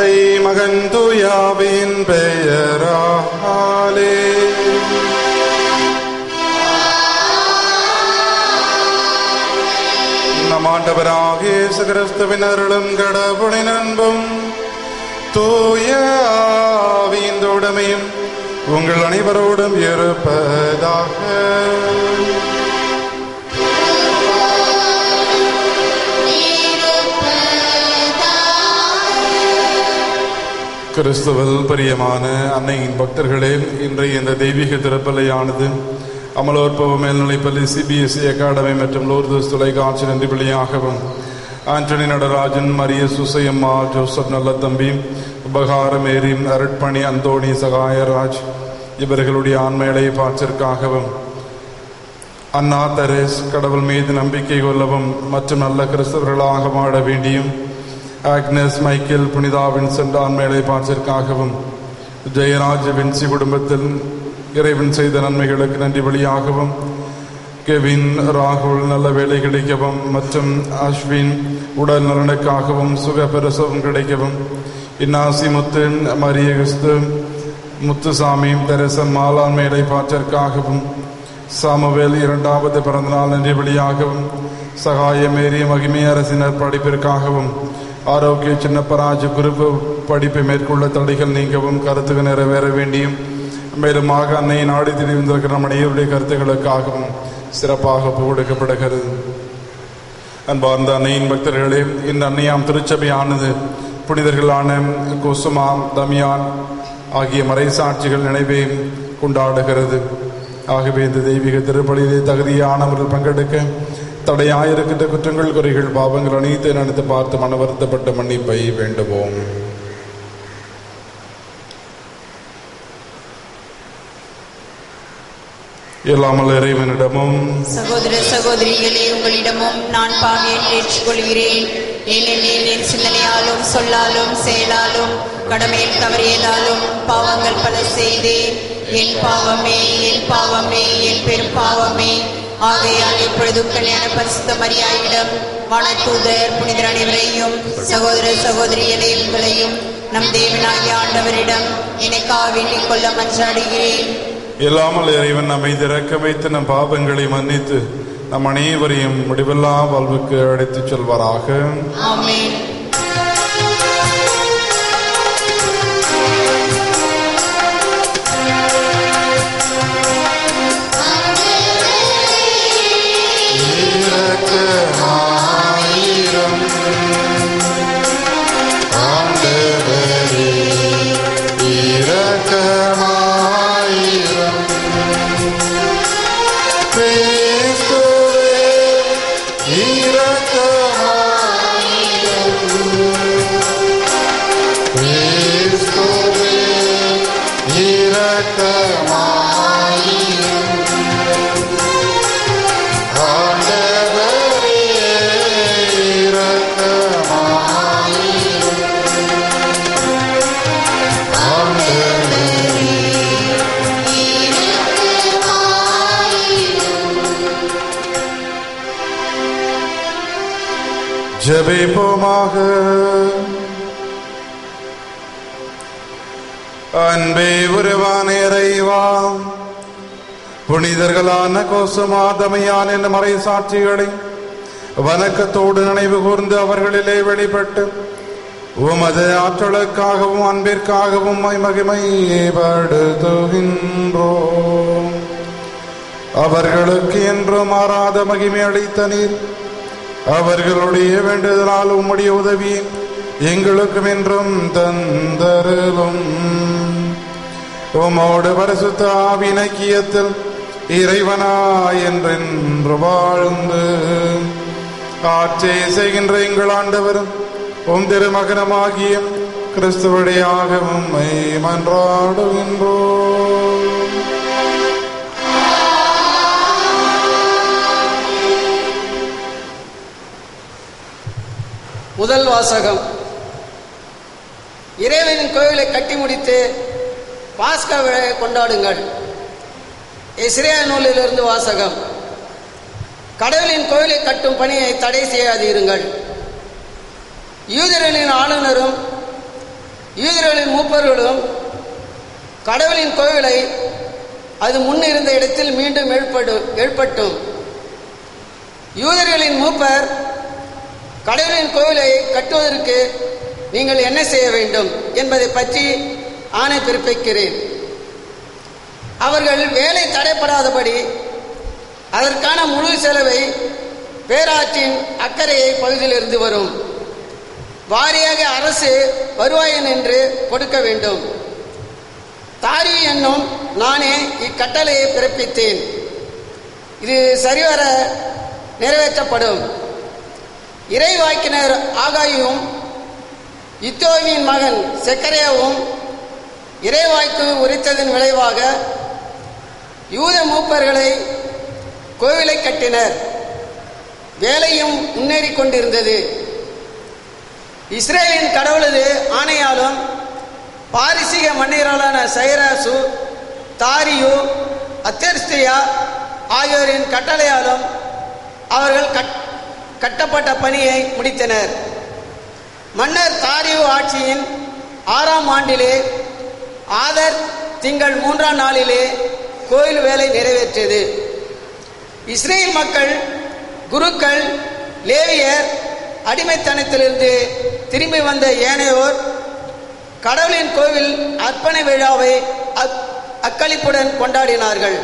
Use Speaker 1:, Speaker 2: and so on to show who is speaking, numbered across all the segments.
Speaker 1: தந்தை மகன் தூயாவின் பெயராலே நம் ஆண்டவராகிய இயேசு கிறிஸ்துவின் அருளும் கடவுளின் அன்பும் தூய ஆவியின் தோழமையும் உங்கள் அனைவரோடும் இருப்பதாக கிறிஸ்துவில் பிரியமான அன்னையின் பக்தர்களே இன்றைய இந்த தெய்வீக திருப்பலையானது அமலோற்பவ மேல்நிலைப்பள்ளி சிபிஎஸ்இ அகாடமி மற்றும் லோர்தஸ் தொலைக்காட்சி நன்றி பலியாகவும் ஆண்டனி நடராஜன் மரிய சுசையம்மா ஜோசப் நல்லத்தம்பி உபகாரம் மேரி அருட்பணி அந்தோணி சகாயராஜ் இவர்களுடைய ஆண்மையிலை பாற்றிற்காகவும் அண்ணா தெரேஸ் கடவுள் மீது நம்பிக்கை கொள்ளவும் மற்றும் நல்ல கிறிஸ்தவர்களாக வாழ வேண்டியும் ஆக்னஸ் மைக்கேல் புனிதா வின்சென்ட் ஆண்மையிலை பாற்றிற்காகவும் ஜெயராஜ் வின்சி குடும்பத்தில் இறைவன் செய்த நன்மைகளுக்கு நன்றி வழியாகவும் கெவின் ராகுல் நல்ல வேலை கிடைக்கவும் மற்றும் அஸ்வின் உடல் நலனுக்காகவும் சுக பிரசவம் கிடைக்கவும் இன்னாசி முத்து மரிய கிறிஸ்து முத்துசாமி தெரசன் மாலான் மேடை பாற்றிற்காகவும் சாமுவேல் இரண்டாவது பிறந்தநாள் நன்றி வழியாகவும் சகாய மேரிய மகிமை அரசினர் படிப்பிற்காகவும் ஆரோக்கிய சின்னப்பராஜ் குருப்பு படிப்பை மேற்கொள்ள தடைகள் நீங்கவும் கருத்துக்கு நிறைவேற வேண்டியும் மேலுமாக அன்னை நாடி தெரிவித்திருக்கிற நம் அனைவருடைய கருத்துக்களுக்காகவும் சிறப்பாக கொடுக்கப்படுகிறது அன்பார்ந்த அன்னையின் பக்தர்களே இந்த அன்னையாம் திருச்சபையானது புனிதர்களான குசுமா தமியான் ஆகிய மறைசாட்சிகள் நினைவை கொண்டாடுகிறது ஆகவே இந்த தெய்வீக திருப்பலியிலே தகுதியானவர்கள் பங்கெடுக்க தடையாயிருக்கின்ற குற்றங்கள் குறைகள் பாவங்கள் அனைத்து நினைத்து பார்த்து மன வருத்தப்பட்ட மன்னிப்பை வேண்டுவோம் இல்லாமல் இறைவனிடமும்
Speaker 2: சகோதர சகோதரிகளே உங்களிடமும் நான் பாவியை ஏற்றுக்கொள்கிறேன் ஏனெனில் என் சிந்தனையாலும் சொல்லாலும் செயலாலும் கடமையில் தவறியதாலும் பாவங்கள் பல செய்தேன் என் பாவமே என் பாவமே என் பெரும் பாவமே ஆகையால் இப்பொழுதும் கல்யாண பரிசுத்த மரியாயிடம் வானத்தூதர் புனிதர் அனைவரையும் சகோதர சகோதரிகளே உங்களையும் நம் தேவனாகிய ஆண்டவரிடம் எனக்காக வேண்டிக் கொள்ள மன்றாடுகிறேன்
Speaker 1: இல்லாமல் இறைவன் நம்மை திறக்க வைத்து நம் பாவங்களை மன்னித்து நம் அனைவரையும் முடிவில்லா வாழ்வுக்கு அழைத்துச் செல்வாராக
Speaker 2: ஆமென்
Speaker 1: இரக்கமாயிரம் ஆண்டவரே இரக்கமாயிரம் கிறிஸ்துவே இரக்கமாயிரம் கிறிஸ்துவே இரக்கமாயிரம் ஆண்டவரே இரக்கமாயிரும் ஆண்டவரே ஜெபிப்போமாக அன்பே உருவான இறைவா புனிதர்களான கோசுமாதமையான் என்ற மறை சாட்சிகளை வணக்கத்தோடு நினைவு கூர்ந்து அவர்களிலே வெளிப்பட்டு உமது ஆற்றலுக்காகவும் அன்பிற்காகவும் மகிமைப்படுத்துகின்றோம் அவர்களுக்கு என்றும் மாறாத மகிமை அளித்த நீர் அவர்களுடைய வேண்டுதலால் உம்முடைய உதவி எங்களுக்கும் என்றும் தந்தருளும் உமோடு பரிசுத்த ஆவின் ஐக்கியத்தில் இறைவனா என்றென்று வாழ்ந்து ஆட்சி செய்கின்ற எங்கள் ஆண்டவரும் உம் திருமகனமாகிய கிறிஸ்துவடையாக உம்மை மன்றாடுகின்றோம்
Speaker 3: முதல் வாசகம் இறைவனின் கோவிலை கட்டி முடித்து பாஸ்கா விழாவை கொண்டாடுங்கள் இஸ்ரேல் நூலிலிருந்து வாசகம் கடவுளின் கோவிலை கட்டும் பணியை தடை செய்யாதிருங்கள் யூதர்களின் ஆளுநரும் யூதர்களின் மூப்பர்களும் கடவுளின் கோவிலை அது முன்னிருந்த இடத்தில் மீண்டும் எழுப்படு எழுப்பட்டும் யூதர்களின் மூப்பர் கடவுளின் கோவிலை கட்டுவதற்கு நீங்கள் என்ன செய்ய வேண்டும் என்பதை பற்றி ஆணை பிறப்பிக்கிறேன் அவர்கள் வேலை தடைப்படாதபடி அதற்கான முழு செலவை பேராற்றின் அக்கறையை பகுதியிலிருந்து வரும் வாரியாக அரசு வருவாயன் என்று கொடுக்க வேண்டும் தாரி என்னும் நானே இக்கட்டளையை பிறப்பித்தேன் இது சரிவர நிறைவேற்றப்படும் இறைவாக்கினர் ஆகாயும் இத்தோவின் மகன் செக்கரையாவும் இறைவாய்க்கு உரித்ததன் விளைவாக யூத மூப்பர்களை கோவிலை கட்டினர் வேலையும் முன்னேறி கொண்டிருந்தது இஸ்ரேலின் கடவுளது ஆணையாலும் பாரிசிக மன்னர்களான சைராசு தாரியு அத்தெர்ஸ்தியா ஆகியோரின் கட்டளையாலும் அவர்கள் கட் கட்டப்பட்ட பணியை முடித்தனர் மன்னர் தாரியு ஆட்சியின் ஆறாம் ஆண்டிலே ஆதர் திங்கள் மூன்றாம் நாளிலே கோயில் வேலை நிறைவேற்றியது இஸ்ரேல் மக்கள் குருக்கள் லேவியர் அடிமைத்தனத்திலிருந்து திரும்பி வந்த ஏனையோர் கடவுளின் கோவில் அர்ப்பண விழாவை அக்- அக்களிப்புடன் கொண்டாடினார்கள்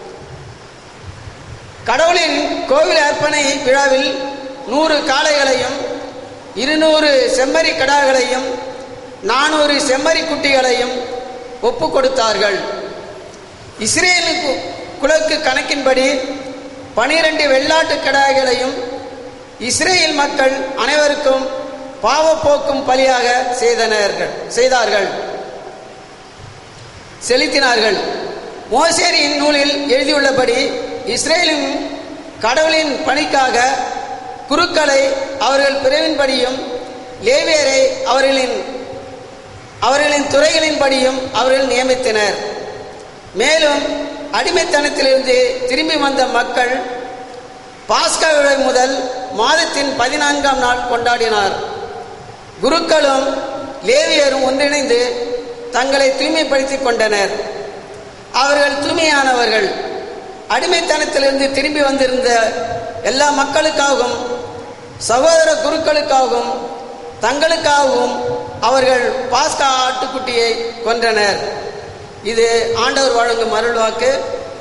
Speaker 3: கடவுளின் கோவில் அர்ப்பணை விழாவில் நூறு காளைகளையும் இருநூறு செம்மறி கடாக்களையும் நானூறு செம்மறி குட்டிகளையும் ஒப்பு கொடுத்தார்கள் இஸ்ரேலுக்கு குலக்கு கணக்கின்படி பனிரெண்டு வெள்ளாட்டு கடாய்களையும் இஸ்ரேல் மக்கள் அனைவருக்கும் பாவப்போக்கும் பலியாக செய்தனர்கள் செய்தார்கள் செலுத்தினார்கள் மோசேரியின் நூலில் எழுதியுள்ளபடி இஸ்ரேலின் கடவுளின் பணிக்காக குருக்களை அவர்கள் பிரிவின்படியும் லேவியரை அவர்களின் அவர்களின் துறைகளின்படியும் அவர்கள் நியமித்தனர் மேலும் அடிமைத்தனத்திலிருந்து திரும்பி வந்த மக்கள் பாஸ்கா விழா முதல் மாதத்தின் பதினான்காம் நாள் கொண்டாடினார் குருக்களும் லேவியரும் ஒன்றிணைந்து தங்களை தூய்மைப்படுத்திக் கொண்டனர் அவர்கள் தூய்மையானவர்கள் அடிமைத்தனத்திலிருந்து திரும்பி வந்திருந்த எல்லா மக்களுக்காகவும் சகோதர குருக்களுக்காகவும் தங்களுக்காகவும் அவர்கள் பாஸ்கா ஆட்டுக்குட்டியை கொன்றனர் இது ஆண்டவர் வழங்கும் அருள்வாக்கு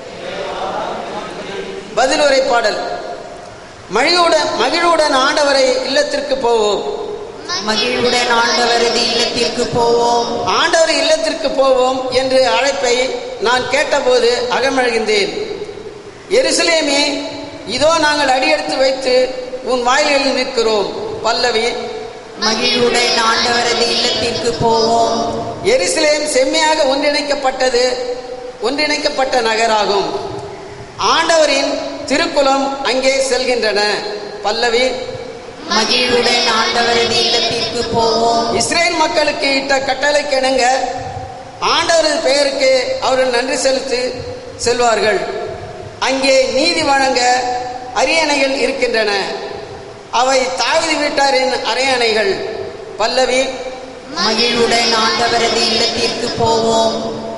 Speaker 3: பதிலுரை பாடல் மகிழுடன் மகிழுடன் ஆண்டவரை இல்லத்திற்கு போவோம்
Speaker 2: மகிழ்வுடன் ஆண்டவரது இல்லத்திற்கு போவோம்
Speaker 3: ஆண்டவர் இல்லத்திற்கு போவோம் என்று அழைப்பை நான் கேட்டபோது அகமழ்கின்றேன் எருசலேமே இதோ நாங்கள் அடியெடுத்து வைத்து உன் வாயிலில் நிற்கிறோம் பல்லவி
Speaker 2: மகிழ்வுடன் ஆண்டவரது இல்லத்திற்கு போவோம்
Speaker 3: எருசலேம் செம்மையாக ஒன்றிணைக்கப்பட்டது ஒன்றிணைக்கப்பட்ட நகராகும் ஆண்டவரின் திருக்குலம் அங்கே செல்கின்றன பல்லவி
Speaker 2: மகிழ்வுடன் ஆண்டவரது இல்லத்திற்கு போவோம்
Speaker 3: இஸ்ரேல் மக்களுக்கு இட்ட கட்டளைக்கிணங்க ஆண்டவரது பெயருக்கு அவர்கள் நன்றி செலுத்தி செல்வார்கள் அங்கே நீதி வழங்க அரியணைகள் இருக்கின்றன அவை தாவிதி வீட்டாரின் அரியணைகள் பல்லவி
Speaker 2: மகிழ்வுடன் ஆண்டவரது இல்லத்திற்கு போவோம்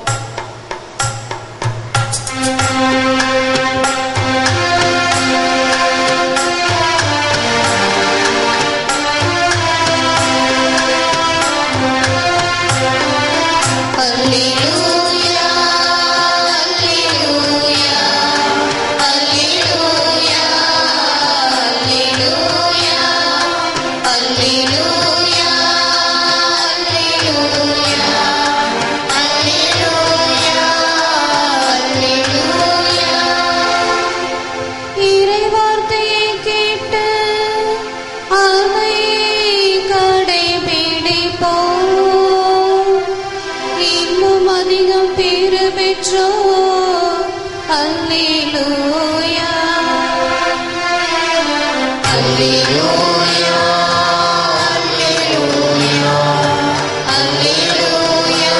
Speaker 2: அல்லேலூயா அல்லேலூயா அல்லேலூயா அல்லேலூயா அல்லேலூயா அல்லேலூயா அல்லேலூயா
Speaker 4: இறைவார்த்தையை கேட்டு அதை கடைபிடிப்போம் இன்னும் அதிகம் பேறு பெற்றோ அல்லேலூயா
Speaker 2: அல்லேலூயா அல்லேலூயா அல்லேலூயா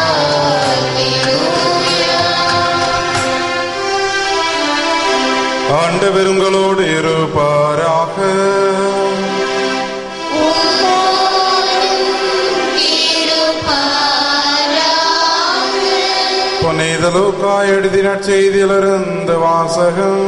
Speaker 2: அல்லேலூயா
Speaker 1: ஆண்டவர் உங்களோடு இருப்பாராக
Speaker 2: இருப்பாராக
Speaker 1: லூக்கா எழுதின செய்தியிலிருந்து வாசகம்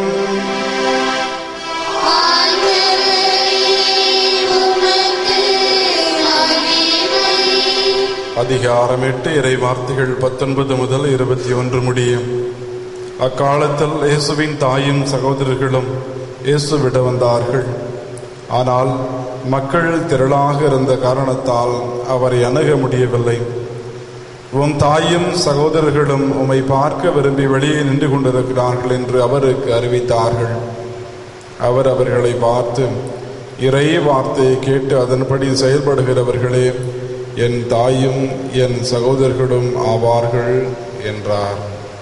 Speaker 1: அதிகாரம் எட்டு இறை வார்த்தைகள் பத்தொன்பது முதல் இருபத்தி ஒன்று முடியும் அக்காலத்தில் இயேசுவின் தாயும் சகோதரர்களும் இயேசுவிட வந்தார்கள் ஆனால் மக்கள் திரளாக இருந்த காரணத்தால் அவரை அணுக முடியவில்லை உம் தாயும் சகோதரர்களும் உம்மை பார்க்க விரும்பி வெளியே நின்று கொண்டிருக்கிறார்கள் என்று அவருக்கு அறிவித்தார்கள் அவர் அவர்களை பார்த்து இறை வார்த்தையை கேட்டு அதன்படி செயல்படுகிறவர்களே என் தாயும் என் சகோதரர்களும் ஆவார்கள் என்றார்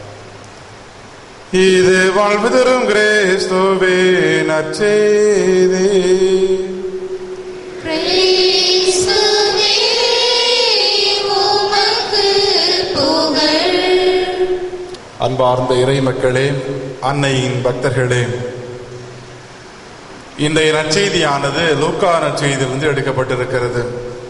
Speaker 1: இது வாழ்வு தரும் கிரேஸ்துவே நற்செய்தி
Speaker 4: கிறிஸ்துவே, உமக்கு புகழ்.
Speaker 1: அன்பார்ந்த இறை மக்களே அன்னையின் பக்தர்களே இன்றைய நற்செய்தியானது லூக்கா நற்செய்தியிலிருந்து எடுக்கப்பட்டிருக்கிறது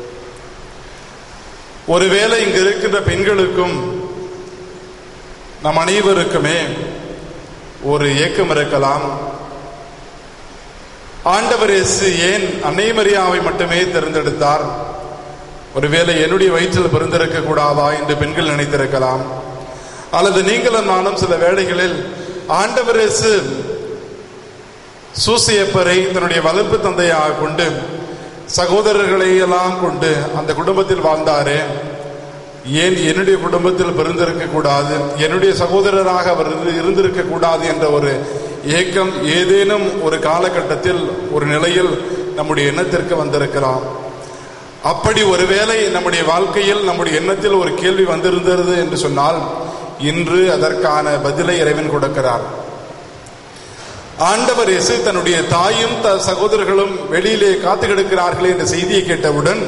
Speaker 1: ஒருவேளை இங்கு இருக்கின்ற பெண்களுக்கும் நம் அனைவருக்குமே ஒரு ஏக்கம் இருக்கலாம் ஆண்டவர் இயேசு ஏன் அன்னை மரியாவை மட்டுமே தேர்ந்தெடுத்தார் ஒருவேளை என்னுடைய வயிற்றில் பிறந்திருக்க கூடாதா என்று பெண்கள் நினைத்திருக்கலாம் அல்லது நீங்களும் நானும் சில வேளைகளில் ஆண்டவர் இயேசு சூசியப்பரை தன்னுடைய வளர்ப்பு தந்தையாக கொண்டு சகோதரர்களை எல்லாம் கொண்டு அந்த குடும்பத்தில் வாழ்ந்தாரே ஏன் என்னுடைய குடும்பத்தில் பிறந்திருக்க கூடாது என்னுடைய சகோதரராக அவர் இருந்து- இருந்திருக்க கூடாது என்ற ஒரு ஏக்கம் ஏதேனும் ஒரு காலகட்டத்தில் ஒரு நிலையில் நம்முடைய எண்ணத்திற்கு வந்திருக்கலாம் அப்படி ஒருவேளை நம்முடைய வாழ்க்கையில் நம்முடைய எண்ணத்தில் ஒரு கேள்வி வந்திருந்தது என்று சொன்னால் இன்று அதற்கான பதிலை இறைவன் கொடுக்கிறார் ஆண்டவர் இயேசு தன்னுடைய தாயும் த சகோதரர்களும் வெளியிலே காத்து கிடக்கிறார்களே என்ற செய்தியை கேட்டவுடன்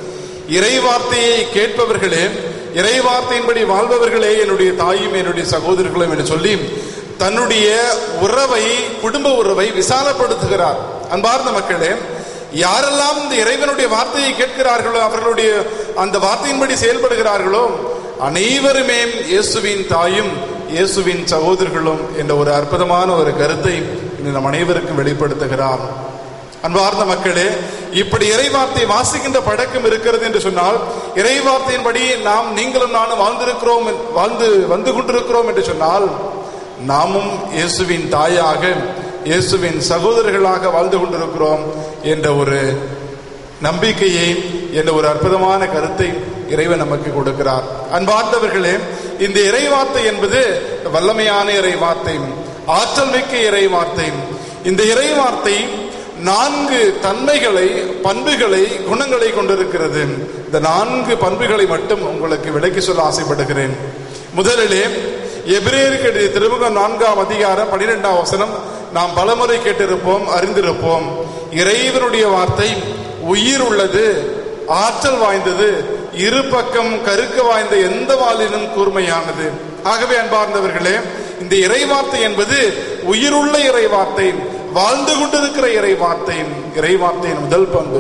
Speaker 1: இறை வார்த்தையை கேட்பவர்களே இறை வார்த்தையின்படி வாழ்பவர்களே என்னுடைய தாயும் என்னுடைய சகோதரர்களும் என்று சொல்லி தன்னுடைய உறவை குடும்ப உறவை விசாலப்படுத்துகிறார் அன்பார்ந்த மக்களே யாரெல்லாம் இந்த இறைவனுடைய வார்த்தையை கேட்கிறார்களோ அவர்களுடைய அந்த வார்த்தையின்படி செயல்படுகிறார்களோ அனைவருமே இயேசுவின் தாயும் இயேசுவின் சகோதரர்களும் என்ற ஒரு அற்புதமான ஒரு கருத்தை இன்று நம் அனைவருக்கும் வெளிப்படுத்துகிறார் அன்பார்ந்த மக்களே இப்படி இறைவார்த்தை வாசிக்கின்ற பழக்கம் இருக்கிறது என்று சொன்னால் இறைவார்த்தையின்படி நாம் நீங்களும் நானும் வாழ்ந்திருக்கிறோம் வாழ்ந்து வந்து கொண்டிருக்கிறோம் என்று சொன்னால் நாமும் இயேசுவின் தாயாக இயேசுவின் சகோதரர்களாக வாழ்ந்து கொண்டிருக்கிறோம் என்ற ஒரு நம்பிக்கையை என்ற ஒரு அற்புதமான கருத்தை இறைவன் நமக்கு கொடுக்கிறார் அன்பார்ந்தவர்களே இந்த இறைவார்த்தை என்பது வல்லமையான இறைவார்த்தை ஆற்றல் மிக்க இறைவார்த்தை இந்த இறைவார்த்தை நான்கு தன்மைகளை பண்புகளை குணங்களை கொண்டிருக்கிறது இந்த நான்கு பண்புகளை மட்டும் உங்களுக்கு விளக்கி சொல்ல ஆசைப்படுகிறேன் முதலிலே எபிரேயருக்கு எழுதிய திருமுகம் நான்காம் அதிகாரம் பனிரெண்டாம் வசனம் நாம் பலமுறை கேட்டிருப்போம் அறிந்திருப்போம் இறைவனுடைய வார்த்தை உயிர் உள்ளது ஆற்றல் வாய்ந்தது இரு பக்கம் கருக்க வாய்ந்த எந்த வாளினும் கூர்மையானது ஆகவே அன்பார்ந்தவர்களே இந்த இறைவார்த்தை என்பது உயிருள்ள இறைவார்த்தை வாழ்ந்து கொண்டிருக்கிற இறைவார்த்தை இறைவார்த்தையின் முதல் பண்பு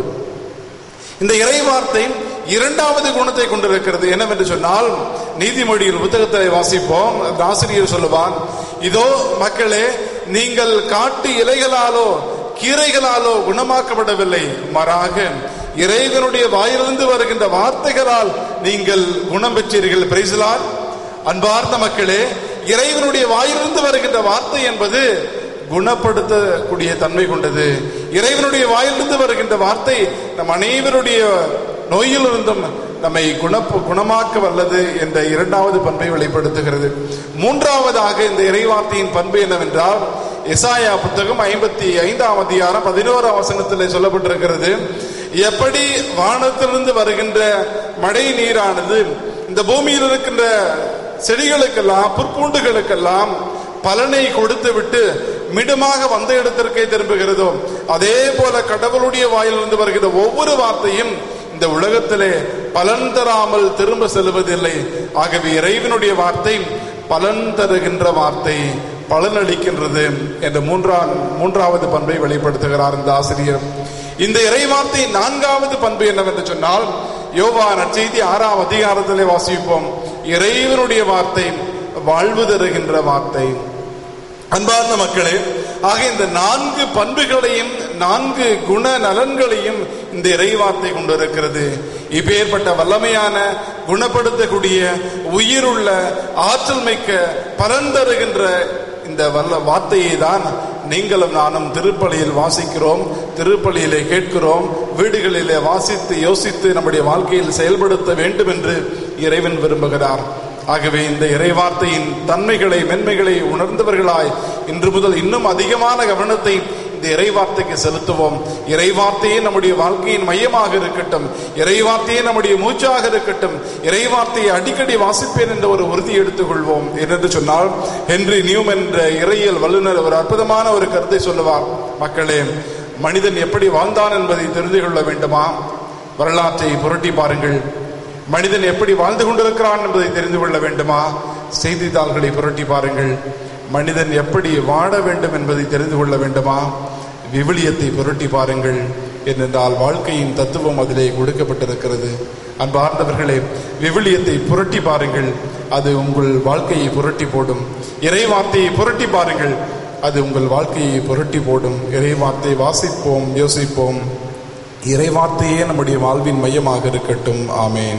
Speaker 1: இந்த இறைவார்த்தை இரண்டாவது குணத்தை கொண்டிருக்கிறது என்னவென்று சொன்னால் நீதிமொழியின் புத்தகத்தை வாசிப்போம் அந்த ஆசிரியர் சொல்லுவான் இதோ மக்களே நீங்கள் காட்டு இலைகளாலோ கீரைகளாலோ குணமாக்கப்படவில்லை மாறாக இறைவனுடைய வாயிலிருந்து வருகின்ற வார்த்தைகளால் நீங்கள் குணம் பெற்றீர்கள் பிரைசலால் அன்பார்ந்த மக்களே இறைவனுடைய வாயிலிருந்து வருகின்ற வார்த்தை என்பது குணப்படுத்தக்கூடிய தன்மை கொண்டது இறைவனுடைய வாயிலிருந்து வருகின்ற வார்த்தை நம் அனைவருடைய நோயிலிருந்தும் நம்மை குண குணமாக்க வல்லது என்ற இரண்டாவது பண்பை வெளிப்படுத்துகிறது மூன்றாவதாக இந்த இறைவார்த்தையின் பண்பு என்னவென்றால் எசாயா புத்தகம் ஐம்பத்தி ஐந்தாம் அதிகாரம் பதினோராம் வசனத்தில் சொல்லப்பட்டிருக்கிறது எப்படி வானத்திலிருந்து வருகின்ற மழை நீரானது இந்த பூமியில் இருக்கின்ற செடிகளுக்கெல்லாம் புற்பூண்டுகளுக்கெல்லாம் பலனை கொடுத்து விட்டு மிடுமாக வந்த இடத்திற்கே திரும்புகிறதோ அதே போல கடவுளுடைய வாயிலிருந்து வருகிற ஒவ்வொரு வார்த்தையும் இந்த உலகத்திலே பலன் தராமல் திரும்ப செல்வதில்லை ஆகவே இறைவனுடைய வார்த்தை பலன் தருகின்ற வார்த்தை பலனளிக்கின்றது என்ற மூன்றாம் மூன்றாவது பண்பை வெளிப்படுத்துகிறார் இந்த ஆசிரியர் இந்த இறைவார்த்தை நான்காவது பண்பு என்னவென்று சொன்னால் யோவா நற்செய்தி ஆறாம் அதிகாரத்திலே வாசிப்போம் இறைவனுடைய வார்த்தை வாழ்வு தருகின்ற வார்த்தை அன்பார்ந்த மக்களே ஆக இந்த நான்கு பண்புகளையும் நான்கு குண நலன்களையும் இந்த இறைவார்த்தை கொண்டிருக்கிறது இப்பேற்பட்ட வல்லமையான குணப்படுத்தக்கூடிய உயிருள்ள ஆற்றல் மிக்க பலன் தருகின்ற இந்த வல்ல வார்த்தையை தான் நீங்களும் நானும் திருப்பலியில் வாசிக்கிறோம் திருப்பலியிலே கேட்கிறோம் வீடுகளிலே வாசித்து யோசித்து நம்முடைய வாழ்க்கையில் செயல்படுத்த வேண்டும் என்று இறைவன் விரும்புகிறார் ஆகவே இந்த இறைவார்த்தையின் தன்மைகளை மென்மைகளை உணர்ந்தவர்களாய் இன்று முதல் இன்னும் அதிகமான கவனத்தை இந்த இறைவார்த்தைக்கு செலுத்துவோம் இறைவார்த்தையே நம்முடைய வாழ்க்கையின் மையமாக இருக்கட்டும் இறைவார்த்தையே நம்முடைய மூச்சாக இருக்கட்டும் இறைவார்த்தையை அடிக்கடி வாசிப்பேன் என்ற ஒரு உறுதி எடுத்துக்கொள்வோம் என்று சொன்னால் ஹென்றி நியூம் என்ற இறையியல் வல்லுநர் ஒரு அற்புதமான ஒரு கருத்தை சொல்லுவார் மக்களே மனிதன் எப்படி வாழ்ந்தான் என்பதை தெரிந்து கொள்ள வேண்டுமா வரலாற்றை புரட்டி பாருங்கள் மனிதன் எப்படி வாழ்ந்து கொண்டிருக்கிறான் என்பதை தெரிந்து கொள்ள வேண்டுமா செய்தித்தாள்களை புரட்டி பாருங்கள் மனிதன் எப்படி வாழ வேண்டும் என்பதை தெரிந்து கொள்ள வேண்டுமா விவிலியத்தை புரட்டி பாருங்கள் ஏனென்றால் வாழ்க்கையின் தத்துவம் அதிலே கொடுக்கப்பட்டிருக்கிறது அன்பார்ந்தவர்களே விவிலியத்தை புரட்டி பாருங்கள் அது உங்கள் வாழ்க்கையை புரட்டி போடும் இறைவார்த்தையை புரட்டி பாருங்கள் அது உங்கள் வாழ்க்கையை புரட்டி போடும் இறைவார்த்தை வாசிப்போம் யோசிப்போம் இறைவார்த்தையே நம்முடைய வாழ்வின் மையமாக இருக்கட்டும் ஆமேன்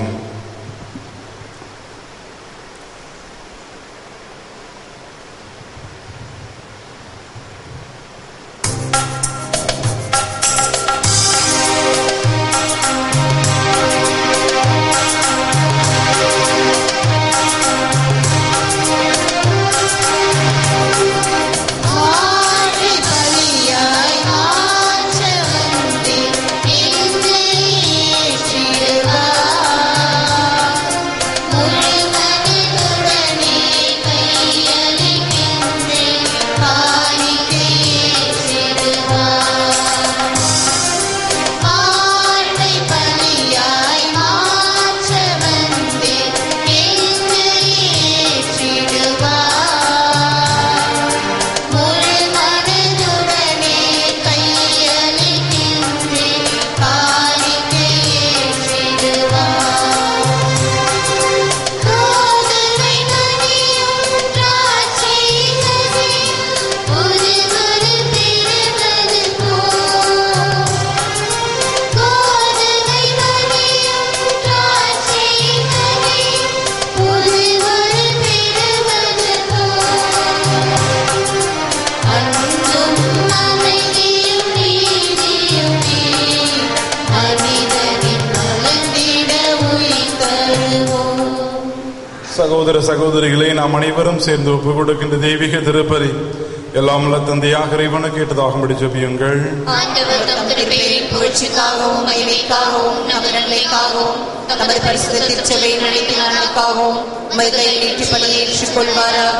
Speaker 4: ஆறு பலியாய் மாற்ற வந்தே என்னை ஏற்றிடுவார் முழுமனதுடனே கையளிக்கின்றே காணிக்கை ஏற்றிடுவார் ஆழ்வை பலியாய் மாற்ற வந்தே என்னை ஏற்றிடுவார் முழு மனதுடனே கையளிக்கின்றே காணிக்கை ஏற்றிடுவார் கோதுமை மணியும் திராட்சை கனியும் ஒருவரு பிறந்தது போல் கோதுமை மணியும் திராட்சை கனியும் ஒருவரு பிறந்தது போல் அன்பும் அமைதியும் நீதியும் நீ மனிதனின் மலர்ந்திட உயிர் தருவோம்
Speaker 1: சகோதர சகோதரிகளே நாம் அனைவரும் சேர்ந்து ஒப்பு கொடுக்கின்ற தெய்வீக திருப்பலி எல்லாம் உள்ள தந்தையாக இறைவனுக்கு கேட்டதாகும்படி ஜெபியுங்கள்
Speaker 2: ஆண்டவர் தம் திருப்பெயரின் புகழ்ச்சிக்காகவும் மகிமைக்காகவும் நமது நன்மைக்காகவும் நமது பரிசுத்த திருச்சபை நினைத்து நலனுக்காகவும் உமது நீட்டி பணியை ஏற்றுக்கொள்வாராக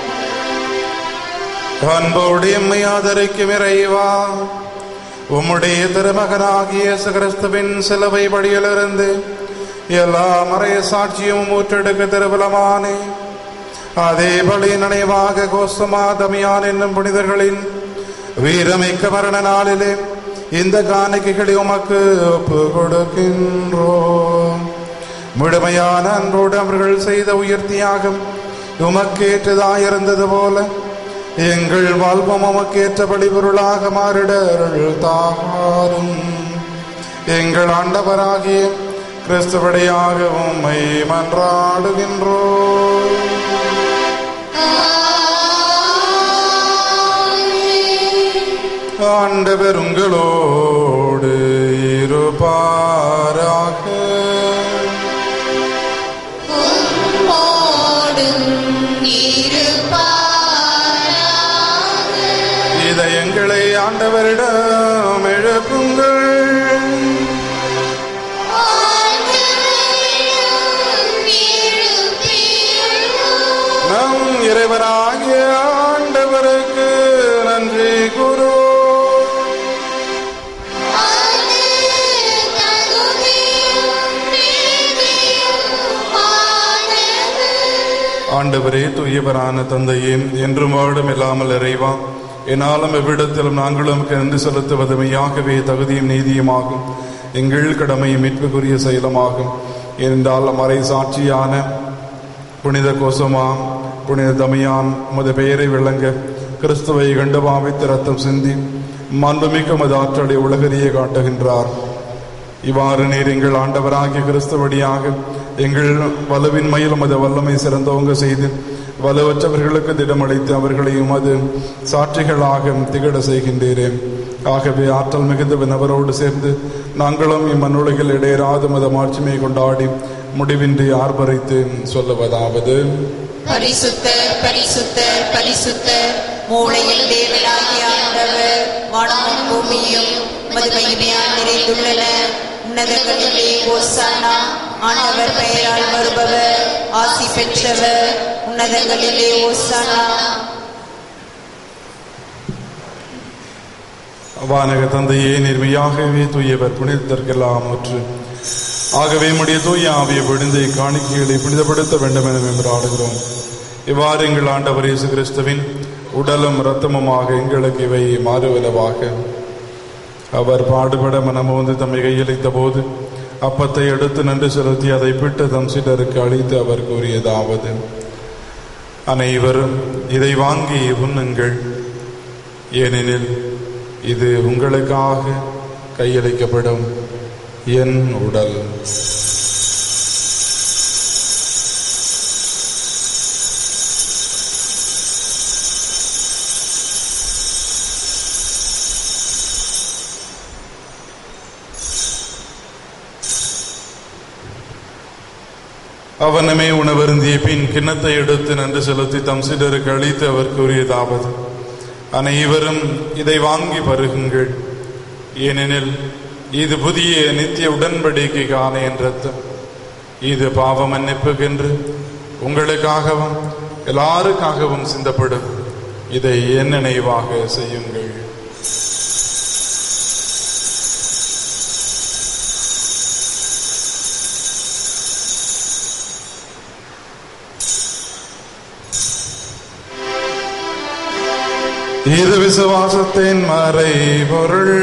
Speaker 1: அன்போடு எம்மை ஆதரிக்கும் இறைவா உம்முடைய திருமகனாகிய இயேசு கிறிஸ்துவின் சிலுவை வழியிலிருந்து எல்லா மறைய சாட்சியும் ஊற்றெடுக்க திருபலமானே அதே பலி நினைவாக கோஸ்துமா தமியான் என்னும் புனிதர்களின் வீரமிக்க மரண நாளிலே இந்த காணிக்கைகளை உமக்கு ஒப்பு கொடுக்கின்றோம் முழுமையான அன்போடு அவர்கள் செய்த உயிர் தியாகம் உமக்கேற்றதாயிருந்தது போல எங்கள் வாழ்வம் உமக்கேற்றபடி பொருளாக மாறிடருள் தாரும் எங்கள் ஆண்டவராகிய கிறிஸ்துவடையாக உம்மை மன்றாடுகின்றோம் ஆண்டவர் உங்களோடு இருப்பாராக
Speaker 4: உம்மோடும் இருப்பாராக.
Speaker 1: இதயங்களை ஆண்டவரிடம் எழுப்புங்கள்
Speaker 4: ஆண்டவரிடம் எழுப்பியுள்ளோம்.
Speaker 1: நம் இறைவனாகிய ஆண்டவருக்கு நன்றி கூறுவோம்
Speaker 4: அது தகுதியும் நீதியுமானது.
Speaker 1: ஆண்டவரே தூயவரான தந்தையே என்றும் வாழும் இல்லாமல் இறைவா என்னாலும் எவ்விடத்திலும் நாங்களும் நன்றி செலுத்துவது மெய்யாகவே தகுதியும் நீதியுமாகும் எங்கள் கடமை மீட்புக்குரிய செயலமாகும் என்றால் மறை சாட்சியான புனித கோசமா புனித தமையான் உமது பெயரை விளங்க கிறிஸ்துவை கண்டு பாவித்து ரத்தம் சிந்தி மாண்புமிக்க உமது ஆற்றலை உலகறிய காட்டுகின்றார் இவ்வாறு நீர் எங்கள் ஆண்டவராகிய கிறிஸ்து வழியாக எங்கள் வலுவின்மையில் உமது வல்லமை சிறந்தோங்க செய்து வலுவற்றவர்களுக்கு திடமளித்து அவர்களை உமது சாட்சிகளாக திகழ செய்கின்றீரே ஆகவே ஆற்றல் மிகுந்த வினவரோடு சேர்ந்து நாங்களும் இம்மண்ணுலகில் இடையராத மத மாட்சிமை கொண்டாடி முடிவின்றி ஆர்ப்பரித்து சொல்லுவதாவது
Speaker 2: பரிசுத்தர் பரிசுத்தர் பரிசுத்தர் மூளையில் தேவனாகிய ஆண்டவர் வானமும் பூமியும் மது மகிமையால் நிறைந்துள்ளன உன்னதங்களிலே ஓசானா ஆண்டவர் பெயரால் வருபவர் ஆசி பெற்றவர் உன்னதங்களிலே ஓசானா
Speaker 1: வானக தந்தையே நிர்மையாகவே தூயவர் புனிதத்திற்கெல்லாம் முற்று ஆகவே முடிய தூய ஆவிய விழுந்தை காணிக்கைகளை புனிதப்படுத்த வேண்டும் என மெம்பராடுகிறோம் இவ்வாறு எங்கள் ஆண்டவர் இயேசு கிறிஸ்துவின் உடலும் இரத்தமுமாக எங்களுக்கு இவை மாறுவனவாக அவர் பாடுபட மனமோந்து தம்மை கையளித்த போது அப்பத்தை எடுத்து நன்றி செலுத்தி அதை பிட்டு தம் சீடருக்கு அளித்து அவர் கூறியதாவது அனைவரும் இதை வாங்கி உண்ணுங்கள் ஏனெனில் இது உங்களுக்காக கையளிக்கப்படும் என் உடல் அவனமே உணவருந்திய பின் கிண்ணத்தை எடுத்து நன்றி செலுத்தி தம் சிலருக்கு அளித்து அவர் கூறியதாவது அனைவரும் இதை வாங்கி பருகுங்கள் ஏனெனில் இது புதிய நித்திய உடன்படிக்கைக்கான என் ரத்தம் இது பாவ மன்னிப்புக்கென்று உங்களுக்காகவும் எல்லாருக்காகவும் சிந்தப்படும் இதை என் நினைவாக செய்யுங்கள் இது விசுவாசத்தின் மறை பொருள்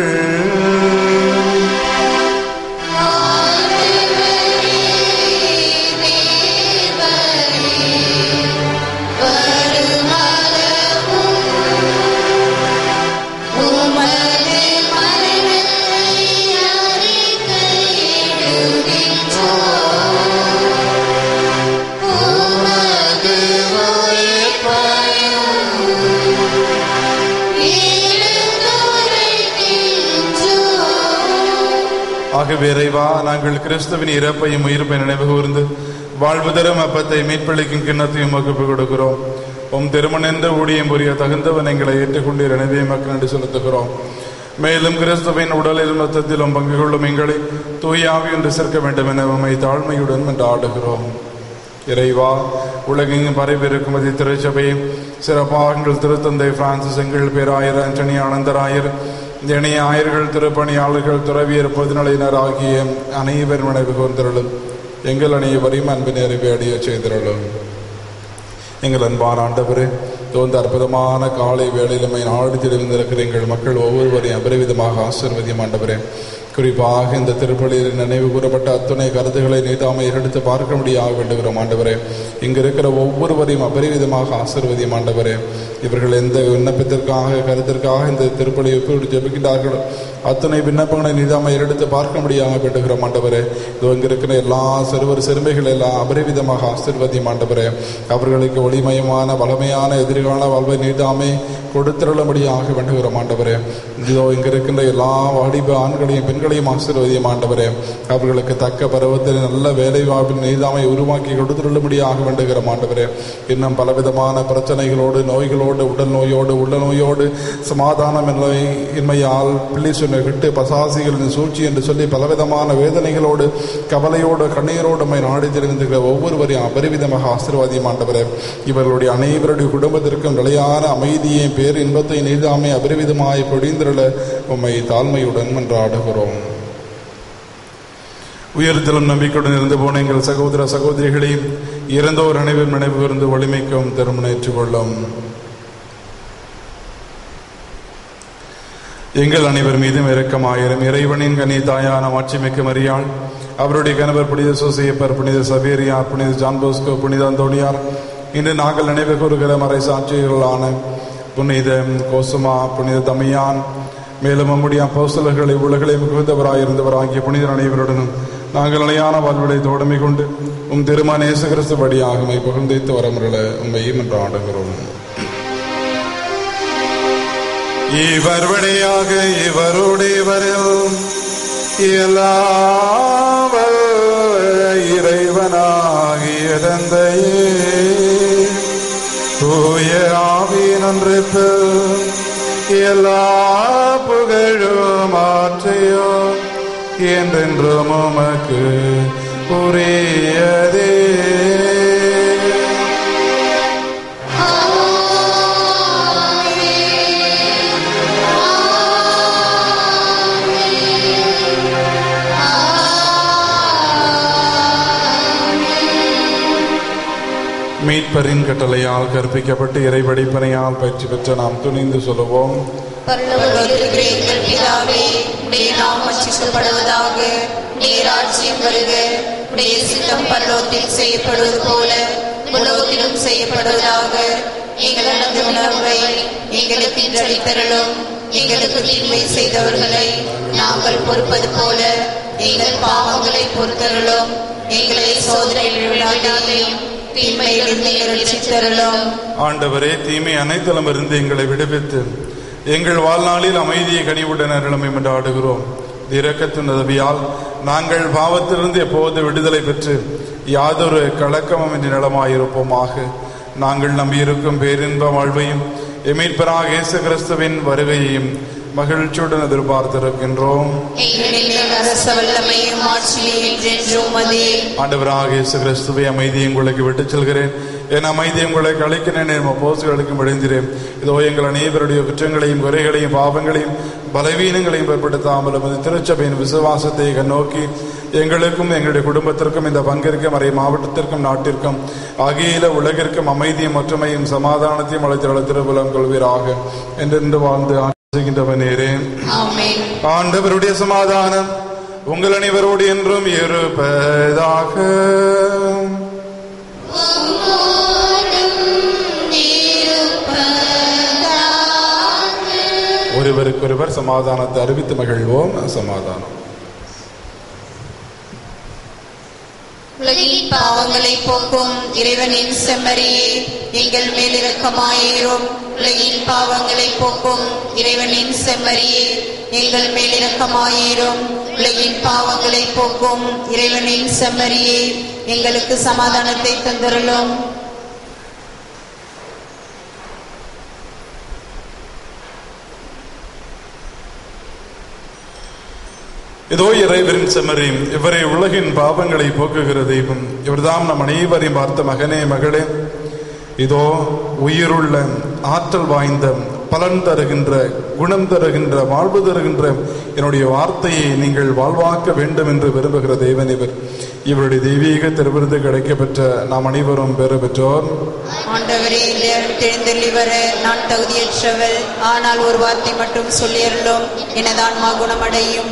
Speaker 1: ஆகவே இறைவா நாங்கள் கிறிஸ்துவின் இறப்பையும் உயிர்ப்பை நினைவு கூர்ந்து வாழ்வு தரும் அப்பத்தை மீட்பளிக்கும் கிண்ணத்தையும் வகுப்பு கொடுக்கிறோம் உம் திருமணென்ற ஊழியம் புரிய தகுந்தவன் எங்களை ஏற்றுக்கொண்டீர் எனவே மக்கள் நன்றி செலுத்துகிறோம் மேலும் கிறிஸ்துவின் உடலிலும் ரத்தத்திலும் பங்கு கொள்ளும் எங்களை தூயாவி என்று சேர்க்க வேண்டும் என உம்மை தாழ்மையுடன் என்று ஆடுகிறோம் இறைவா உலகெங்கும் பரவிருக்கும் அதி திருச்சபையை சிறப்பாக எங்கள் திருத்தந்தை பிரான்சிஸ் எங்கள் பேராயர் ஆண்டனி ஆனந்தராயர் இணைய ஆயர்கள் திருப்பணியாளர்கள் துறவியர் பொதுநிலையினர் ஆகிய அனைவர் நினைவு கூர்ந்திருளும் எங்கள் அனைவரையும் அன்பு நிறைவே அடைய செய்திருளும் எங்கள் அன்பான ஆண்டவரே தோந்த அற்புதமான காலை வேளையிலுமை நாடு தெரிவிந்திருக்கிற எங்கள் மக்கள் ஒவ்வொருவரையும் அபரிவிதமாக ஆசீர்வதியும் ஆண்டவரே குறிப்பாக இந்த திருப்பலியில் நினைவு கூறப்பட்ட அத்துணை கருத்துக்களை நீதாமை எடுத்து பார்க்க முடியாக வேண்டுகிறோம் ஆண்டவரே இங்கு இருக்கிற ஒவ்வொருவரையும் அபரிவிதமாக ஆசீர்வதியும் ஆண்டவரே இவர்கள் எந்த விண்ணப்பத்திற்காக கருத்திற்காக இந்த திருப்பலியை ஒப்பிட்டு ஜெபிக்கின்றார்களோ அத்தனை விண்ணப்பங்களை நீதாமை எடுத்து பார்க்க முடியாக வேண்டுகிறோம் ஆண்டவரே இதோ இங்கு இருக்கிற எல்லா சிறுவர் சிறுமைகள் எல்லாம் அபரிவிதமாக ஆசீர்வதியும் ஆண்டவரே அவர்களுக்கு ஒளிமயமான வளமையான எதிர்கால வாழ்வை நீதாமே கொடுத்திருளும்படியாக வேண்டுகிறோம் ஆண்டவரே இதோ இங்கு இருக்கின்ற எல்லா வாலிப ஆண்களையும் பெண்களையும் ஆசீர்வதியும் ஆண்டவரே அவர்களுக்கு தக்க பருவத்தில் நல்ல வேலை வாய்ப்பின் நீதாமை உருவாக்கி கொடுத்துள்ளபடியாக வேண்டுகிறோம் ஆண்டவரே இன்னும் பலவிதமான பிரச்சனைகளோடு நோய்களோடு உடல் நோயோடு உள்ள நோயோடு சமாதானம் இல்லை இன்மையால் பிள்ளை சொன்ன விட்டு பசாசிகளின் சூழ்ச்சி என்று சொல்லி பலவிதமான வேதனைகளோடு கவலையோடு கண்ணீரோடு நம்மை நாடி தெரிந்திருக்கிற ஒவ்வொருவரையும் அபரிவிதமாக ஆசீர்வாதியம் ஆண்டவரே இவர்களுடைய அனைவருடைய குடும்பத்திற்கும் நிலையான அமைதியை பேர் இன்பத்தை நீதாமை அபரிவிதமாய் பொழிந்திருள உம்மை தாழ்மையுடன் மன்றாடுகிறோம் உயர்த்தலும் நம்பிக்கையுடன் இருந்து போன எங்கள் சகோதர சகோதரிகளையும் இறந்தோர் அனைவரும் நினைவு கூர்ந்து வலிமைக்கும் திருமணேற்றுக் கொள்ளும் எங்கள் அனைவர் மீதும் இரக்கமாயிரும் இறைவனின் கனி தாயான மாட்சிமிக்க மரியாள் அவருடைய கணவர் புனித சோசியப்பர் புனித சவேரியார் புனித ஜான் போஸ்கோ புனித அந்தோணியார் இன்று நாங்கள் நினைவு கூறுகிற மறை சாட்சிகளான புனித கோசுமா புனித தமையான் மேலும் நம்முடைய அப்போஸ்தலர்களை உலகளை மிகுந்தவராயிருந்தவராகிய புனிதர் அனைவருடனும் நாங்கள் நிலையான வாழ்விடை தோழமை கொண்டு உம் திருமண நேச கிறிஸ்து படியாகமை புகழ்ந்தைத்து வரமுறல உண்மையும் என்று ஆடுகிறோம் இவர் வழியாக இவருடையவரில் இயலாமல் இறைவனாகிய தந்தையே தூய ஆவியின் ஒன்றிப்பு எல்லா புகழும் ஆற்றையோ என்றென்றும் உமக்கு உரியதே மீட்பரின் கட்டளையால் கற்பிக்கப்பட்டு இறைவடிப்பனையால் பயிற்சி பெற்ற நாம் துணிந்து சொல்லுவோம்
Speaker 2: பரலோகத்திலே எங்கள் பிதாவே உடைய நாம் வச்சிக்கப்படுவதாக நேராட்சியம் வருக உடைய சித்தம் பரலோகத்தில் செய்யப்படுவது போல உலகத்திலும் செய்யப்படுவதாக எங்கள் நடந்த உணர்வை எங்களுக்கு இன்றளித்தருளும் எங்களுக்கு தீமை செய்தவர்களை நாங்கள் பொறுப்பது போல எங்கள் பாவங்களை பொறுத்தருளும் எங்களை சோதனையில் விடாதேயும் தீமையிலிருந்து எங்களை ரட்சித்தருளும்
Speaker 1: ஆண்டவரே தீமை அனைத்திலும் இருந்து எங்களை விடுவித்து எங்கள் வாழ்நாளில் அமைதியை கனிவுடன் அருளமை என்று ஆடுகிறோம் இரக்கத்தின் உதவியால் நாங்கள் பாவத்திலிருந்து எப்போது விடுதலை பெற்று யாதொரு கலக்கமும் இன்றி நலமாயிருப்போமாக நாங்கள் நம்பியிருக்கும் பேரின்ப வாழ்வையும் எமீட்பராக இயேசு கிறிஸ்துவின் வருகையையும் மகிழ்ச்சியுடன் எதிர்பார்த்திருக்கின்றோம்
Speaker 2: எங்களின் அரச வல்லமையும் ஆட்சியும் என்றென்றும் அதே
Speaker 1: ஆண்டவராக இயேசு கிறிஸ்துவை அமைதியை உங்களுக்கு விட்டுச் செல்கிறேன் என் அமைதியை உங்களுக்கு அளிக்கிறேன் என் போசுகளுக்கும் விளைந்திரேன் இதோ எங்கள் அனைவருடைய குற்றங்களையும் குறைகளையும் பாவங்களையும் பலவீனங்களையும் ஏற்படுத்தாமல் உமது திருச்சபையின் விசுவாசத்தை நோக்கி எங்களுக்கும் எங்களுடைய குடும்பத்திற்கும் இந்த பங்கிற்கும் அரை மாவட்டத்திற்கும் நாட்டிற்கும் அகில உலகிற்கும் அமைதியும் ஒற்றுமையும் சமாதானத்தையும் அழைத்திருள திருபுலம் கொள்வீராக என்றென்று வாழ்ந்து ஆசிக்கின்றவனேரே
Speaker 2: ஆமென்
Speaker 1: ஆண்டவருடைய சமாதானம் உங்கள் அனைவரோடு என்றும் இருப்பதாக ஒருவருக்கொருவர் சமாதானத்தை அறிவித்து மகிழ்வோம் சமாதானம்
Speaker 2: உலகின் பாவங்களை போக்கும் இறைவனின் செம்மறியே எங்கள் மேல் இரக்கமாயிரும் உலகின் பாவங்களை போக்கும் இறைவனின் செம்மறியே எங்கள் மேல் இரக்கமாயிரும் உலகின் பாவங்களை போக்கும் இறைவனின் செம்மறியே எங்களுக்கு சமாதானத்தை தந்தருளும்
Speaker 1: இதோ இறைவரின் செம்மறி இவரை உலகின் பாவங்களை போக்குகிற தெய்வம் இவர்தாம் நம் அனைவரையும் பார்த்த மகனே மகளே இதோ உயிருள்ள ஆற்றல் வாய்ந்த பலன் தருகின்ற குணம் தருகின்ற வாழ்வு தருகின்ற என்னுடைய வார்த்தையை நீங்கள் வாழ்வாக்க வேண்டும் என்று விரும்புகிற தெய்வன் இவர் இவருடைய தெய்வீக திருவிருது கிடைக்கப்பெற்ற நாம் அனைவரும் பெறு பெற்றோர்
Speaker 2: ஆண்டவரே இந்த எழுந்தள்ளி வர நான் தகுதியற்றவள் ஆனால் ஒரு வார்த்தை மட்டும் சொல்லியருளும் எனது ஆன்மா குணமடையும்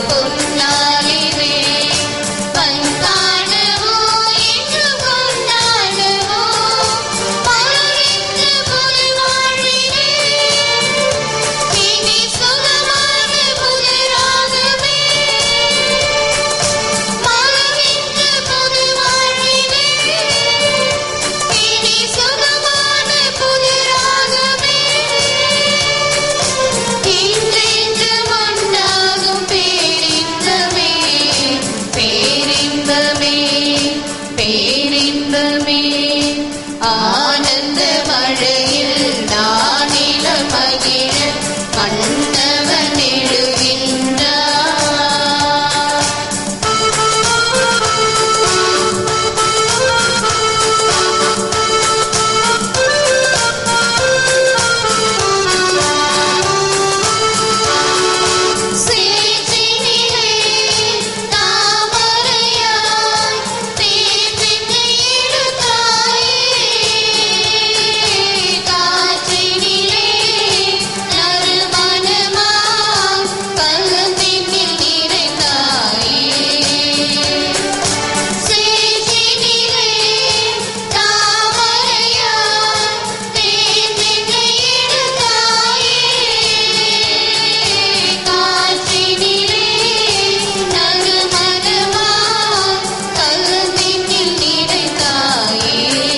Speaker 4: பொன்னாளிலே பண்பாடுவோம் என்று கொண்டாடுவோம் பலரிந்த புது வாழ்விலே இனி சுகமான புது ராகமே பலரிந்த புது வாழ்விலே இனி சுகமான புது ராகமே இன்றென்று உண்டாகும் பேரின்பமே பேரின்பமே பேரின்பமே ஆனந்த மழையில் நானில மகிழ மன்னவன் எழுகின்றார் சேற்றினிலே தாமரையாய் தேற்றினை எடுத்தாயே காற்றினிலே நறுமணமாய் கல்வினில் நிறைந்தாயே சேற்றினிலே தாமரையாய் தேற்றினை எடுத்தாயே காற்றினிலே நறுமணமாய் கல்வினில் நிறைந்தாயே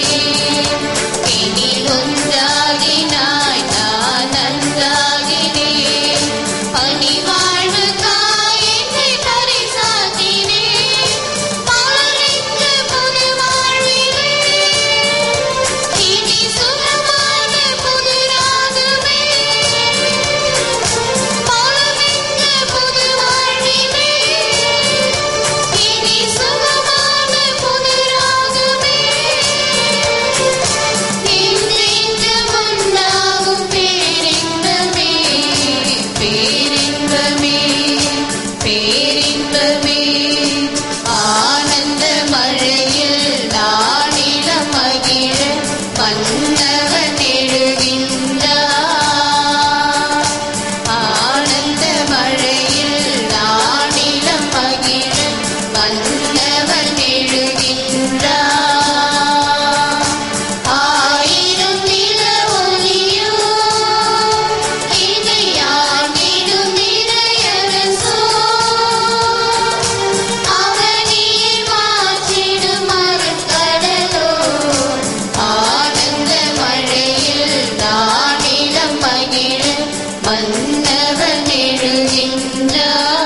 Speaker 4: இனில் ஒன்றாகினாய் நான் நன்றாகினேன் பணிவாழ்வு தாய் என்னை பரிசாக்கினேன் பலரிந்த புது வாழ்விலே இனி சுகமான புது ராகமே பலரிந்த புது வாழ்விலே இனி சுகமான புது ராகமே இன்றென்று உண்டாகும் பேரின்பமே பேரின்பமே பேரின்பமே ஆனந்த மழையில் நானில மகிழ மன்னவன் எழுகின்றார் ஆனந்த மழையில் நானில மகிழ மன்னவன் எழுகின்றார் ஆயிரம் நில ஒளியோ இதை யாங்கிடும் இறையரசோ அவனில் மாற்றிடும் மறுக்கடலோ ஆனந்த மழையில் நானிலம் மகிழ மன்னவன் எழுகின்றார்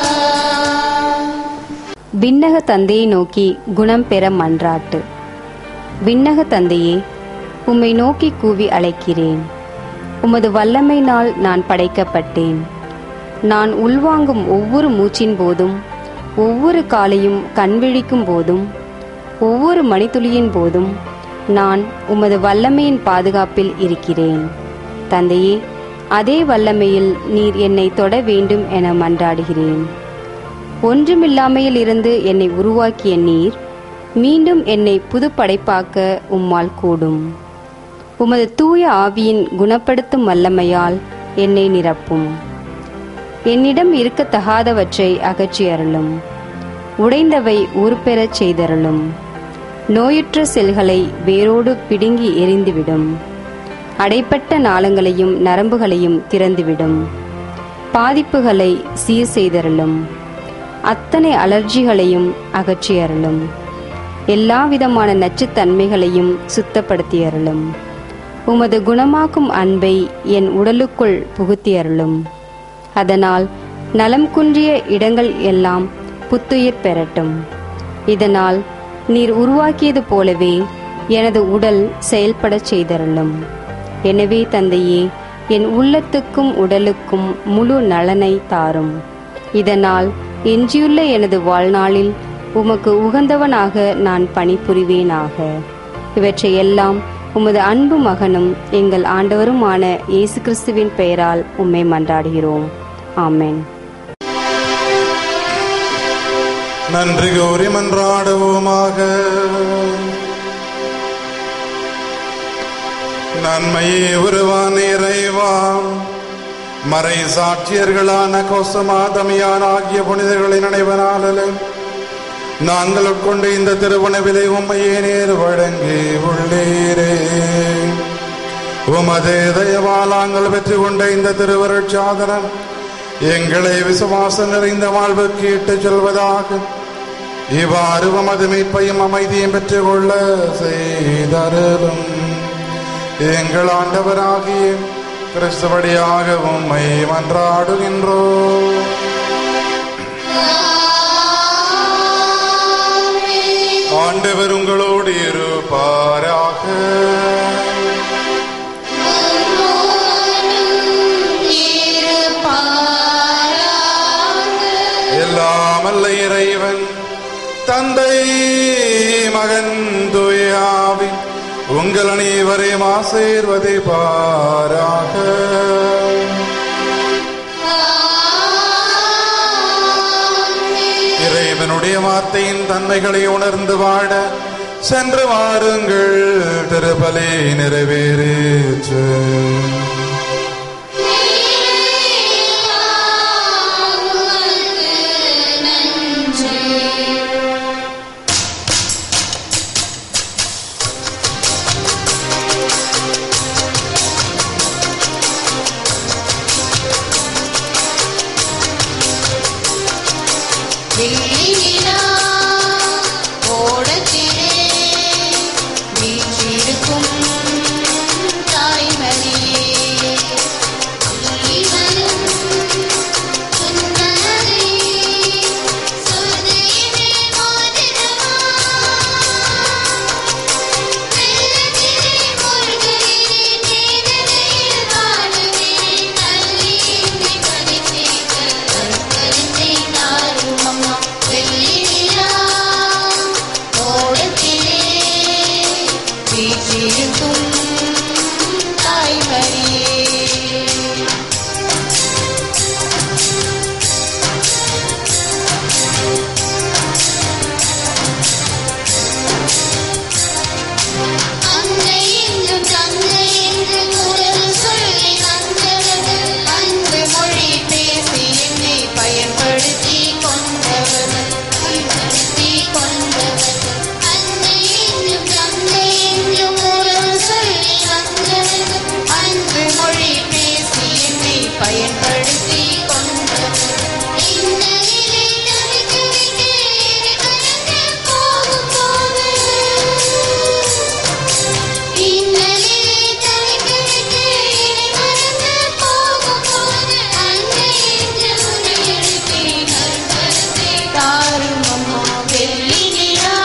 Speaker 5: விண்ணக தந்தையை நோக்கி குணம் பெற மன்றாட்டு விண்ணக தந்தையே உம்மை நோக்கி கூவி அழைக்கிறேன் உமது வல்லமையினால் நான் படைக்கப்பட்டேன் நான் உள்வாங்கும் ஒவ்வொரு மூச்சின் போதும் ஒவ்வொரு காலையும் கண்விழிக்கும் போதும் ஒவ்வொரு மணித்துளியின் போதும் நான் உமது வல்லமையின் பாதுகாப்பில் இருக்கிறேன் தந்தையே அதே வல்லமையில் நீர் என்னை தொட வேண்டும் என மன்றாடுகிறேன் ஒன்றுமில்லாமையில் இருந்து என்னை உருவாக்கிய நீர் மீண்டும் என்னை புது படைப்பாக்க உம்மால் கூடும் உமது தூய ஆவியின் குணப்படுத்தும் வல்லமையால் என்னை நிரப்பும் என்னிடம் இருக்கத்தகாதவற்றை அகற்றி அருளும் உடைந்தவை உருப்பெறச் செய்தருளும் நோயுற்ற செல்களை வேரோடு பிடுங்கி எரிந்துவிடும் அடைப்பட்ட நாளங்களையும் நரம்புகளையும் திறந்துவிடும் பாதிப்புகளை சீர் செய்தருளும் அத்தனை அலர்ஜிகளையும் அகற்றி அருளும் எல்லா விதமான நச்சுத்தன்மைகளையும் சுத்தப்படுத்தி அருளும் உமது குணமாக்கும் அன்பை என் உடலுக்குள் புகுத்தி அருளும் அதனால் நலம் குன்றிய இடங்கள் எல்லாம் புத்துயிர் பெறட்டும் இதனால் நீர் உருவாக்கியது போலவே எனது உடல் செயல்படச் செய்தருளும் எனவே தந்தையே என் உள்ளத்துக்கும் உடலுக்கும் முழு நலனை தாரும் இதனால் எஞ்சியுள்ள எனது வாழ்நாளில் உமக்கு உகந்தவனாக நான் பணிபுரிவேனாக இவற்றை எல்லாம் உமது அன்பு மகனும் எங்கள் ஆண்டவருமான இயேசு கிறிஸ்துவின் பெயரால் உம்மை மன்றாடுகிறோம் ஆமென்
Speaker 1: நன்றி கோரி மன்றாடுவோமாக நன்மையே உருவான இறைவா மறை சாட்சியர்களான கோசமாதமியான் ஆகிய புனிதர்களின் நினைவனாலே நாங்கள் உட்கொண்ட இந்த திருவனவிலை உண்மையே நேர் வழங்கி உள்ளீரே உமதே தயவால் நாங்கள் பெற்று கொண்ட இந்த திருவருட்சாதனம் எங்களை விசுவாசம் நிறைந்த வாழ்வுக்கு இட்டுச் செல்வதாக இவ்வாறு உமது மீட்பையும் அமைதியும் பெற்றுக்கொள்ள செய்தருளும் எங்கள் ஆண்டவராகிய கிறிஸ்துவடியாக உம்மை மன்றாடுகின்றோம் ஆண்டவர் உங்களோடு இருப்பாராக எல்லாமல்ல இறைவன் தந்தை மகன் துயாவி உங்கள் அனைவரையும் ஆசீர்வதி பாராக இறைவனுடைய வார்த்தையின் தன்மைகளை உணர்ந்து வாழ சென்று வாருங்கள் திருப்பலி நிறைவேறேற்று
Speaker 4: வெள்ளினிலா ஓடத்திலே வீற்றிருக்கும் தாய்மரியே இவளும் சுந்தரி சுதியிலே மோதிரமா வெள்ளத்திலே மூழ்குகிறேன் வேதனையில் வாடுகிறேன் தள்ளி என்னை பதித்தேக்க கருத்தை தாரும் அம்மா வெள்ளி நிலா ஓடத்திலே வீற்றிருக்கும் தாய்மரியே அன்னை என்றும் தந்தை என்றும் உறவு சொல்லி தந்தவது அன்பு மொழி பேசி என்னை பயன்படுத்தி கொண்டவர் பயன்படுத்தி கொண்டவர் அன்னை என்றும் தந்தை என்றும் உறவு சொல்லி தந்தவது அன்பு மொழி பேசி என்னை பயன்படுத்தி கொண்டவர் இந்த நிலை தவிர்த்து விட்டு என்னை கடந்து போகும் போது இன்னலிலே தவித்துவிட்டு என்னை மறந்து போகும்போது அன்னை என்று உன்னை எழுப்பி கருத்தரத்தை தாரும் அம்மா வெள்ளி நிலா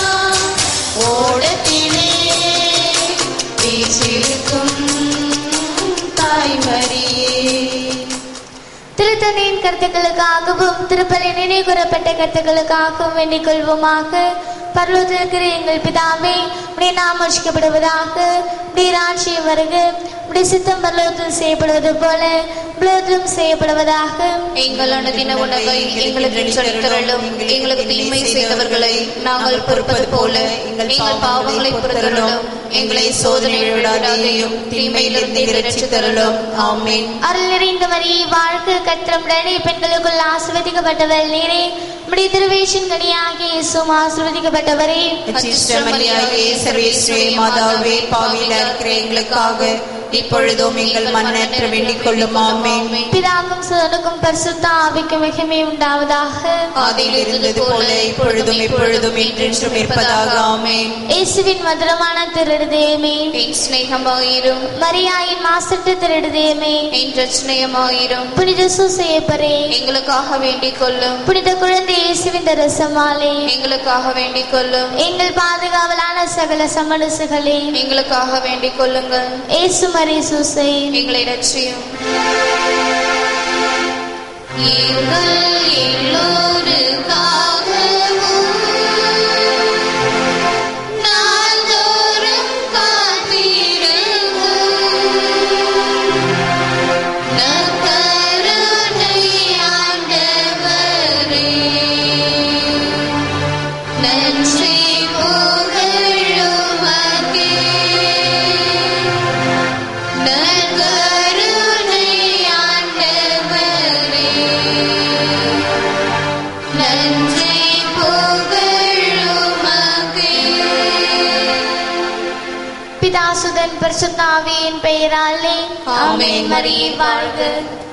Speaker 4: ஓடத்திலே வீசிருக்கும் தாய்மரியே
Speaker 6: திருத்தந்தையின் கருத்துக்களுக்காகவும் திருப்பலி நினைவு கூறப்பட்ட கருத்துக்களுக்காகவும் வேண்டிக் கொள்வோமாக பரலோகத்திற்கிற எங்கள் பிதாவே உடைய நாம் வசிக்கப்படுவதாக உடைய ராட்சியம் வருக உடைய சித்தம் பரலோகத்தில் செய்யப்படுவது போல உலகத்திலும் செய்யப்படுவதாக
Speaker 4: எங்கள் அனுதின உணவை எங்களுக்கு சொல்லித்தரலும் எங்களுக்கு தீமை செய்தவர்களை நாங்கள் பொறுப்பது போல எங்கள் பாவங்களை பொறுத்தரலும் எங்களை சோதனை விடாதேயும் தீமையிலிருந்து இரட்சித்தரலும் ஆமென்
Speaker 6: அருள் நிறைந்த மரியே வாழ்க்கை கத்திரமுடனே பெண்களுக்குள் ஆசிர்வதிக்கப்பட்டவர் நீரே உடைய திருவேஷன் கனியாகிய இயேசுவும் ஆசிர்வதிக்கப்பட்டவரே
Speaker 2: அச்சிஷ்டமரியாயே சர்வேஸ்வரே மாதாவே பாவில இருக்கிற எங்களுக்காக இப்பொழுதும் எங்கள் மன்னற்ற வேண்டிக் கொள்ளும் ஆமென்
Speaker 6: பிதாக்கும் சுதனுக்கும் பரிசுத்த ஆவிக்கும் மிகமே உண்டாவதாக
Speaker 2: ஆதியில் இருந்தது போல இப்பொழுதும் எப்பொழுதும் என்றென்றும் இருப்பதாக ஆமென்
Speaker 6: இயேசுவின் மதுரமான திருடுதேமே
Speaker 4: என் சிநேகமாயிரும்
Speaker 6: மரியாயின் மாசற்ற திருடுதேமே
Speaker 4: என் ரச்சனையமாயிரும்
Speaker 6: புனித சூசையப்பரே
Speaker 4: எங்களுக்காக வேண்டிக் கொள்ளும்
Speaker 6: புனித குழந்தை இயேசுவின் ரசமாலே
Speaker 4: எங்களுக்காக வேண்டிக் கொள்ளும்
Speaker 6: எங்கள் பாதுகாவலான சகல சமரசுகளே
Speaker 4: எங்களுக்காக வேண்டிக் கொள்ளுங்கள்
Speaker 6: இயேசு மரி சூசை
Speaker 4: எங்களை ரட்சியும் எங்கள் எல்லோருக்காகவும் நாள்தோறும் காத்திருங்கள். நற்கருணை ஆண்டவரே, நன்றி புகழுமக்கே. நற்கருணை ஆண்டவரே, நன்றி புகழுமக்கே
Speaker 6: பிதாசுதன் பரிசுத்தாவியின் பெயராலே
Speaker 4: ஆமென்.
Speaker 6: மரியே வாழ்க